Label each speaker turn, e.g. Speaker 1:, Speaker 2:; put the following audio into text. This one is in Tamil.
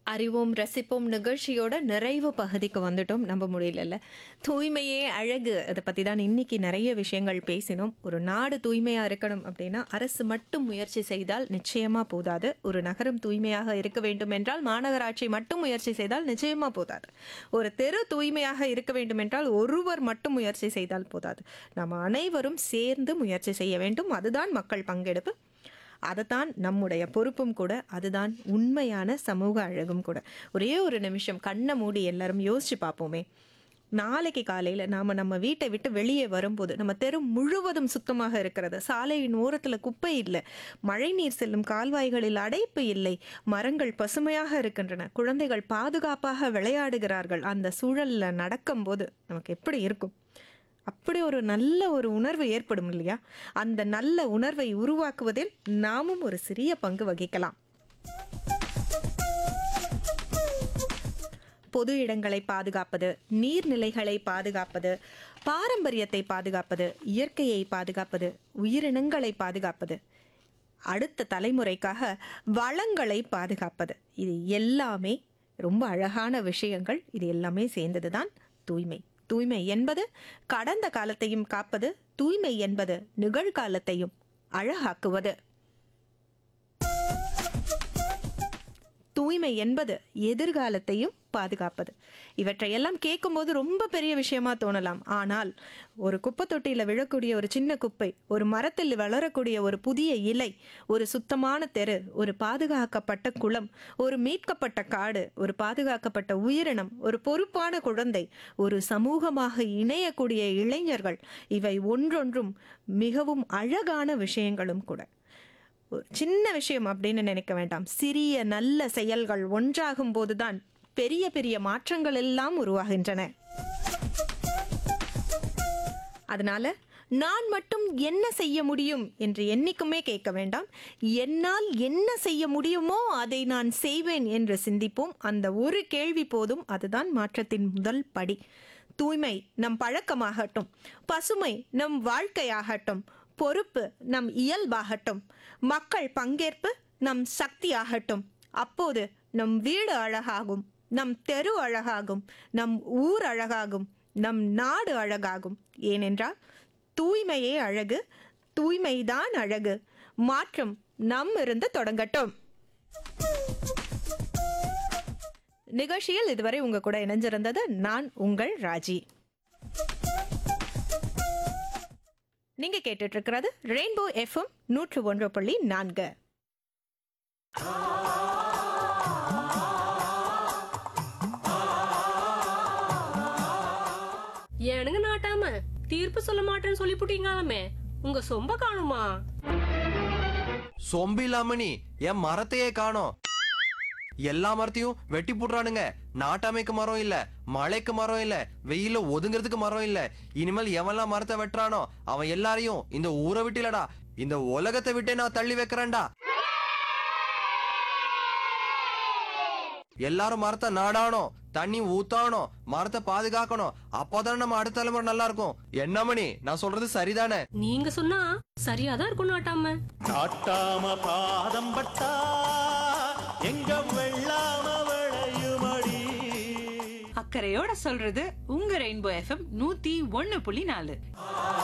Speaker 1: அறிவோம் ரசிப்போம் நிகழ்ச்சியோட நிறைவு பகுதிக்கு வந்துட்டோம் நம்ப முடியலல்ல தூய்மையே அழகு அதை பற்றி தான் இன்னைக்கு நிறைய விஷயங்கள் பேசினோம் ஒரு நாடு தூய்மையாக இருக்கணும் அப்படின்னா அரசு மட்டும் முயற்சி செய்தால் நிச்சயமாக போதாது ஒரு நகரம் தூய்மையாக இருக்க வேண்டும் என்றால் மாநகராட்சி மட்டும் முயற்சி செய்தால் நிச்சயமாக போதாது ஒரு தெரு தூய்மையாக இருக்க வேண்டும் என்றால் ஒருவர் மட்டும் முயற்சி செய்தால் போதாது நாம் அனைவரும் சேர்ந்து முயற்சி செய்ய வேண்டும் அதுதான் மக்கள் பங்கெடுப்பு அதுதான் நம்முடைய பொறுப்பும் கூட அதுதான் உண்மையான சமூக அழகும் கூட ஒரே ஒரு நிமிஷம் கண்ணை மூடி எல்லாரும் யோசிச்சு பார்ப்போமே நாளைக்கு காலையில் நாம் நம்ம வீட்டை விட்டு வெளியே வரும்போது நம்ம தெரு முழுவதும் சுத்தமாக இருக்கிறது சாலையின் ஓரத்தில் குப்பை இல்லை மழைநீர் செல்லும் கால்வாய்களில் அடைப்பு இல்லை மரங்கள் பசுமையாக இருக்கின்றன குழந்தைகள் பாதுகாப்பாக விளையாடுகிறார்கள் அந்த சூழலில் நடக்கும்போது நமக்கு எப்படி இருக்கும் அப்படி ஒரு நல்ல ஒரு உணர்வு ஏற்படும் இல்லையா அந்த நல்ல உணர்வை உருவாக்குவதில் நாமும் ஒரு சிறிய பங்கு வகிக்கலாம் பொது இடங்களை பாதுகாப்பது நீர்நிலைகளை பாதுகாப்பது பாரம்பரியத்தை பாதுகாப்பது இயற்கையை பாதுகாப்பது உயிரினங்களை பாதுகாப்பது அடுத்த தலைமுறைக்காக வளங்களை பாதுகாப்பது இது எல்லாமே ரொம்ப அழகான விஷயங்கள் இது எல்லாமே சேர்ந்தது தான் தூய்மை தூய்மை என்பது கடந்த காலத்தையும் காப்பது தூய்மை என்பது நிகழ்காலத்தையும் அழகாக்குவது தூய்மை என்பது எதிர்காலத்தையும் பாதுகாப்பது இவற்றையெல்லாம் கேட்கும்போது ரொம்ப பெரிய விஷயமா தோணலாம் ஆனால் ஒரு குப்பை தொட்டியில் விழக்கூடிய ஒரு சின்ன குப்பை ஒரு மரத்தில் வளரக்கூடிய ஒரு புதிய இலை ஒரு சுத்தமான தெரு ஒரு பாதுகாக்கப்பட்ட குளம் ஒரு மீட்கப்பட்ட காடு ஒரு பாதுகாக்கப்பட்ட உயிரினம் ஒரு பொறுப்பான குழந்தை ஒரு சமூகமாக இணையக்கூடிய இளைஞர்கள் இவை ஒன்றொன்றும் மிகவும் அழகான விஷயங்களும் கூட ஒரு சின்ன விஷயம் அப்படின்னு நினைக்க வேண்டாம் சிறிய நல்ல செயல்கள் ஒன்றாகும் போதுதான் பெரிய பெரிய மாற்றங்கள் எல்லாம் உருவாகின்றன அதனால நான் மட்டும் என்ன செய்ய முடியும் என்று என்னைக்குமே கேட்க வேண்டாம் என்னால் என்ன செய்ய முடியுமோ அதை நான் செய்வேன் என்று சிந்திப்போம் அந்த ஒரு கேள்வி போதும் அதுதான் மாற்றத்தின் முதல் படி தூய்மை நம் பழக்கமாகட்டும் பசுமை நம் வாழ்க்கையாகட்டும் பொறுப்பு நம் இயல்பாகட்டும் மக்கள் பங்கேற்பு நம் சக்தியாகட்டும் அப்போது நம் வீடு அழகாகும் நம் தெரு அழகாகும் நம் ஊர் அழகாகும் நம் நாடு அழகாகும் ஏனென்றால் தூய்மையே அழகு தூய்மைதான் அழகு மாற்றம் நம் இருந்து தொடங்கட்டும் நிகழ்ச்சியில் இதுவரை உங்க கூட இணைஞ்சிருந்தது நான் உங்கள் ராஜி நீங்க கேட்டுட்டு இருக்கிறது ரெயின்போ எஃப்எம் நூற்று ஒன்று புள்ளி நான்கு
Speaker 2: ஏனுங்க நாட்டாம தீர்ப்பு சொல்ல மாட்டேன்னு சொல்லிப்புட்டீங்களாமே உங்க சொம்ப காணுமா
Speaker 3: சொம்பு இல்லாம நீ என் மரத்தையே காணோம் எல்லா மரத்தையும் வெட்டி போடுறானுங்க நாட்டாமைக்கு மரம் இல்ல மழைக்கு மரம் இல்ல வெயில ஒதுங்கிறதுக்கு மரம் இல்ல இனிமேல் எவன்லாம் மரத்தை வெட்டுறானோ அவன் எல்லாரையும் இந்த ஊரை விட்டு இல்லடா இந்த உலகத்தை விட்டே நான் தள்ளி வைக்கிறேன்டா எல்லாரும் மரத்தை நாடானோம் தண்ணி ஊத்தானோம் மரத்தை பாதுகாக்கணும் அப்போதானே நம்ம அடுத்த தலைமுறை நல்லா இருக்கும் என்ன மணி நான் சொல்றது சரிதானே
Speaker 2: நீங்க சொன்னா சரியாதான் இருக்கும் நாட்டாம
Speaker 4: நாட்டாம பாதம் பட்டா எங்க வெள்ளாம விளையுமடி
Speaker 5: அக்கறையோட சொல்றது உங்க ரெயின்போ எஃப்எம் நூத்தி ஒண்ணு புள்ளி நாலு